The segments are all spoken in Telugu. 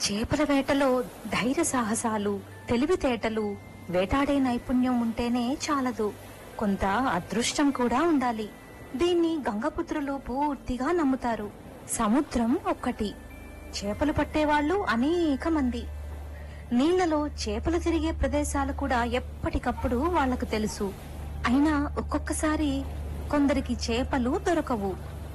చేపల వేటలో ధైర్య సాహసాలు తెలివితేటలు వేటాడే నైపుణ్యం ఉంటేనే చాలదు కొంత అదృష్టం కూడా ఉండాలి దీన్ని గంగపుత్రులు పూర్తిగా నమ్ముతారు సముద్రం ఒక్కటి చేపలు పట్టేవాళ్ళు అనేక మంది నీళ్లలో చేపలు తిరిగే ప్రదేశాలు కూడా ఎప్పటికప్పుడు వాళ్లకు తెలుసు అయినా ఒక్కొక్కసారి కొందరికి చేపలు దొరకవు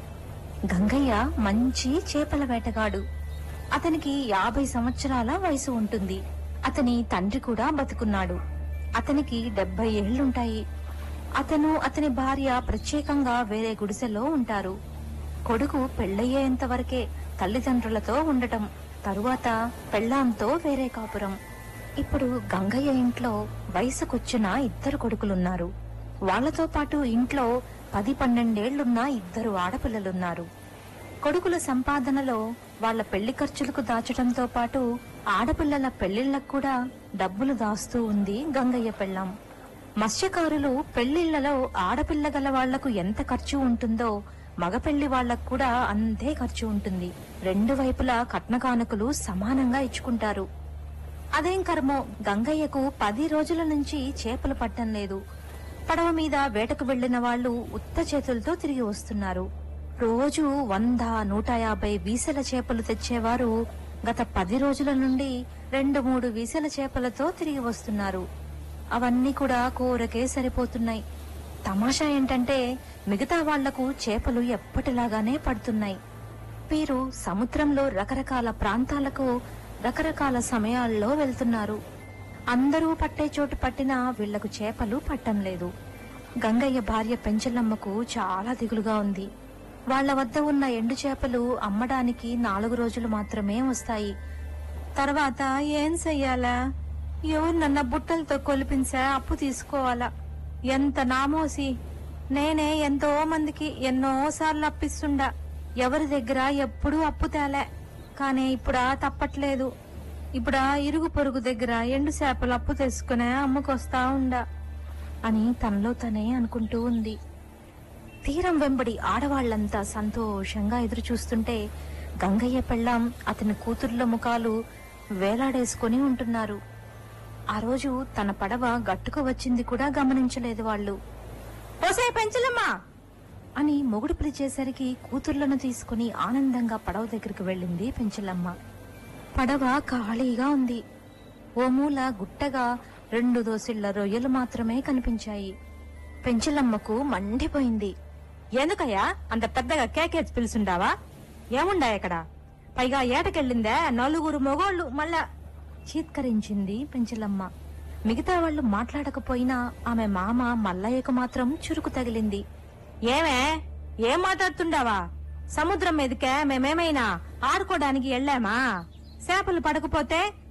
గంగయ్య మంచి చేపల వేటగాడు అతనికి యాభై సంవత్సరాల వయసు ఉంటుంది అతని తండ్రి కూడా బతుకున్నాడు అతనికి డెబ్బై ఏళ్లుంటాయి అతను అతని భార్య ప్రత్యేకంగా వేరే గుడిసెలో ఉంటారు కొడుకు పెళ్లయ్యేంత వరకే తల్లిదండ్రులతో ఉండటం తరువాత పెళ్ళాంతో వేరే కాపురం ఇప్పుడు గంగయ్య ఇంట్లో వయసుకొచ్చిన ఇద్దరు కొడుకులున్నారు వాళ్ళతో పాటు ఇంట్లో పది పన్నెండేళ్లున్న ఇద్దరు ఆడపిల్లలున్నారు కొడుకుల సంపాదనలో వాళ్ళ పెళ్లి ఖర్చులకు దాచడంతో పాటు ఆడపిల్లల పెళ్లిళ్లకు కూడా డబ్బులు దాస్తూ ఉంది గంగయ్య పెళ్ళాం మత్స్యకారులు పెళ్లిళ్లలో ఆడపిల్ల గల వాళ్లకు ఎంత ఖర్చు ఉంటుందో మగ పెళ్లి వాళ్లకు కూడా అంతే ఖర్చు ఉంటుంది రెండు వైపులా కట్న కానుకలు సమానంగా ఇచ్చుకుంటారు అదేం కర్మో గంగయ్యకు పది రోజుల నుంచి చేపలు పట్టం లేదు పడవ మీద వేటకు వెళ్లిన వాళ్ళు ఉత్త చేతులతో తిరిగి వస్తున్నారు రోజు వంద నూట యాభై వీసెల చేపలు తెచ్చేవారు గత పది రోజుల నుండి రెండు మూడు వీసెల చేపలతో తిరిగి వస్తున్నారు అవన్నీ కూడా కూరకే సరిపోతున్నాయి తమాషా ఏంటంటే మిగతా వాళ్లకు చేపలు ఎప్పటిలాగానే పడుతున్నాయి వీరు సముద్రంలో రకరకాల ప్రాంతాలకు రకరకాల సమయాల్లో వెళ్తున్నారు అందరూ పట్టే చోటు పట్టినా వీళ్లకు చేపలు పట్టం లేదు గంగయ్య భార్య పెంచలమ్మకు చాలా దిగులుగా ఉంది వాళ్ళ వద్ద ఉన్న ఎండు చేపలు అమ్మడానికి నాలుగు రోజులు మాత్రమే వస్తాయి తర్వాత ఏం చెయ్యాలా ఎవరినన్నా బుట్టలతో కొలిపించా అప్పు తీసుకోవాలా ఎంత నామోసి నేనే ఎంతో మందికి ఎన్నో సార్లు అప్పిస్తుండా ఎవరి దగ్గర ఎప్పుడూ అప్పు తేలే కానీ ఇప్పుడా తప్పట్లేదు ఇప్పుడా ఇరుగు పొరుగు దగ్గర ఎండు చేపలు అప్పు తెచ్చుకునే అమ్ముకొస్తా ఉండా అని తనలో తనే అనుకుంటూ ఉంది తీరం వెంబడి ఆడవాళ్లంతా సంతోషంగా ఎదురు చూస్తుంటే గంగయ్య పెళ్ళాం అతని కూతుర్ల ముఖాలు వేలాడేసుకుని ఉంటున్నారు ఆ రోజు తన పడవ గట్టుకు వచ్చింది కూడా గమనించలేదు వాళ్ళు ఓసే పెంచలమ్మా అని మొగుడు పిలిచేసరికి కూతుర్లను తీసుకుని ఆనందంగా పడవ దగ్గరికి వెళ్ళింది పెంచలమ్మ పడవ ఖాళీగా ఉంది ఓ మూల గుట్టగా రెండు దోసిళ్ల రొయ్యలు మాత్రమే కనిపించాయి పెంచలమ్మకు మండిపోయింది ఎందుకయ్యా అంత పెద్దగా కేకేసి పిలుచుండావా ఏముండా ఇక్కడ పైగా ఏటకెళ్ళిందే నలుగురు మొగోళ్ళు మళ్ళా చీత్కరించింది పెంచలమ్మ మిగతా వాళ్ళు మాట్లాడకపోయినా ఆమె మామ మల్లయ్యకు మాత్రం చురుకు తగిలింది ఏమే ఏం మాట్లాడుతుండావా సముద్రం మీదకే మేమేమైనా ఆడుకోవడానికి వెళ్ళామా చేపలు పడకపోతే